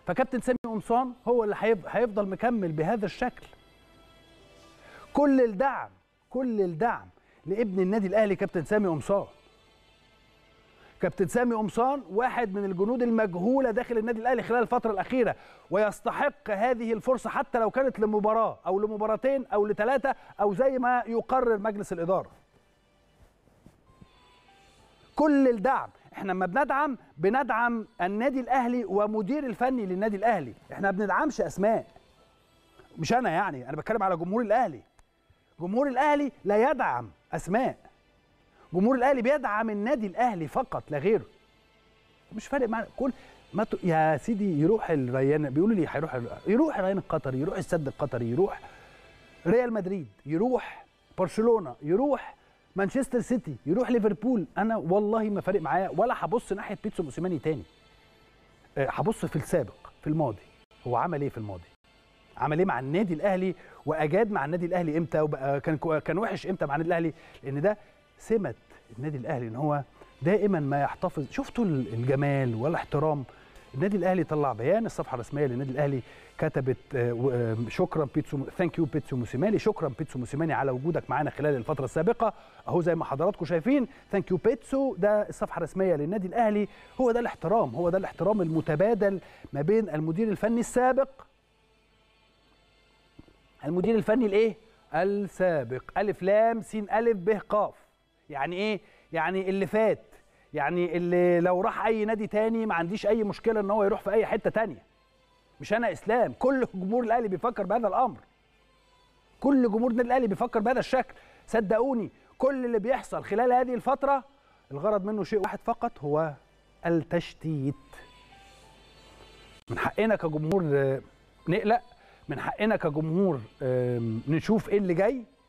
فكابتن سامي قمصان هو اللي هيف- هيفضل مكمل بهذا الشكل كل الدعم كل الدعم لابن النادي الاهلي كابتن سامي قمصان كابتن سامي قمصان واحد من الجنود المجهوله داخل النادي الاهلي خلال الفتره الاخيره ويستحق هذه الفرصه حتى لو كانت لمباراه او لمباراتين او لثلاثه او زي ما يقرر مجلس الاداره كل الدعم احنا لما بندعم بندعم النادي الاهلي ومدير الفني للنادي الاهلي احنا ما بندعمش اسماء مش انا يعني انا بتكلم على جمهور الاهلي جمهور الاهلي لا يدعم اسماء جمهور الاهلي بيدعم النادي الاهلي فقط لا غيره مش فارق معانا كل ما ت... يا سيدي يروح الريان بيقولوا لي هيروح ال- يروح الريان القطري يروح السد القطري يروح ريال مدريد يروح برشلونه يروح مانشستر سيتي يروح ليفربول انا والله ما فارق معايا ولا هبص ناحيه بيتسو موسيماني تاني أه، هبص في السابق في الماضي هو عمل ايه في الماضي عمل ايه مع النادي الاهلي واجاد مع النادي الاهلي امتى وبقى كان كو- كان وحش امتى مع النادي الاهلي لان ده سمه النادي الاهلي ان هو دائما ما يحتفظ شفتوا ال- الجمال والاحترام النادي الاهلي طلع بيان الصفحه الرسميه للنادي الاهلي كتبت آه، و- آه، شكرا بيتسو ثانك يو بيتسو موسيماني شكرا بيتسو موسيماني على وجودك معانا خلال الفتره السابقه اهو زي ما حضراتكم شايفين ثانك يو بيتسو ده الصفحه الرسميه للنادي الاهلي هو ده الاحترام هو ده الاحترام المتبادل ما بين المدير الفني السابق المدير الفني الايه السابق الف لام س الف ب ق يعني ايه يعني اللي فات يعني اللي لو راح اي نادي تاني ما عنديش اي مشكله ان هو يروح في اي حته تانية مش انا اسلام كل جمهور الاهلي بيفكر بهذا الامر كل جمهور النادي الاهلي بيفكر بهذا الشكل صدقوني كل اللي بيحصل خلال هذه الفتره الغرض منه شيء واحد فقط هو التشتيت من حقنا كجمهور آه، نقلق من حقنا كجمهور آم، نشوف ايه اللي جاي